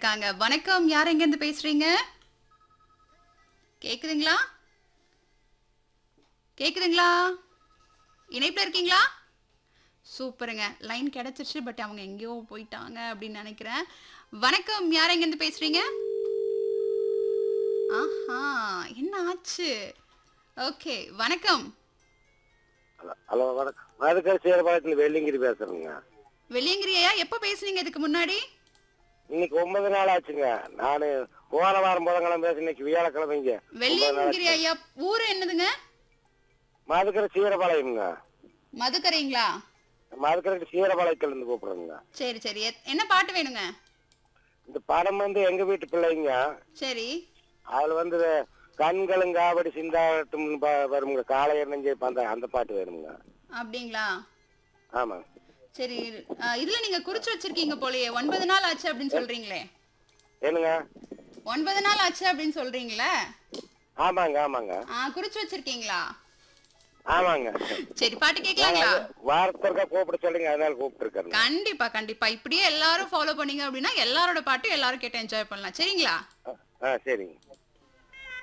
இருக்காங்க வணக்கம் யார் எங்க இருந்து பேசுறீங்க கேக்குதுங்களா கேக்குதுங்களா இணைப்புல இருக்கீங்களா சூப்பருங்க லைன் கிடைச்சிருச்சு பட் அவங்க எங்கேயோ போயிட்டாங்க அப்படின்னு நினைக்கிறேன் வணக்கம் யார் எங்க இருந்து பேசுறீங்க ஆஹா என்ன ஆச்சு ஓகே வணக்கம் ஹலோ ஹலோ வணக்கம் மதுக்கரை சேரபாளையத்தில் வெள்ளிங்கிரி பேசுறேங்க வெளியங்கிரியா எப்போ பேசுனீங்க இதுக்கு முன்னாடி இன்னைக்கு ஒன்பது நாள் ஆச்சுங்க நான் போன வாரம் புதன்கிழமை பேச இன்னைக்கு வியாழக்கிழமைங்க வெள்ளியங்கிரி ஐயா ஊர் என்னதுங்க மதுக்கரை சீரபாளையம்ங்க மதுக்கரைங்களா மதுக்கரை சீரபாளையத்துல இருந்து கூப்பிடுறேங்க சரி சரி எத்- என்ன பாட்டு வேணுங்க இந்த படம் வந்து எங்க வீட்டு பிள்ளைங்க சரி அதுல வந்து கண்களும் காவடி சிந்தாட்டும் ப- வருங்க காலை எண்ணஞ்சு அந்த அந்த பாட்டு வேணுங்க அப்படிங்களா ஆமாங்க சரி அஹ், இதுல நீங்க குறிச்சு வச்சிருக்கீங்க போலயே ஒன்பது நாள் ஆச்சு அப்படின்னு சொல்றீங்களே என்னங்க ஒன்பது நாள் ஆச்சு அப்படின்னு சொல்றீங்களே ஆமாங்க ஆமாங்க ஆ, குறிச்சு வச்சிருக்கீங்களா ஆமாங்க சரி பாட்டு கேட்கலாங்களா வாரத்திற்கா கூப்பிட சொல்லுங்க அதனால கூப்பிட்டு இருக்கேன் கண்டிப்பா கண்டிப்பா இப்படியே எல்லாரும் ஃபாலோ பண்ணீங்க அப்படின்னா எல்லாரோட பாட்டும் எல்லாரும் கேட்டு என்ஜாய் பண்ணலாம் சரிங்களா ஆ சரிங்க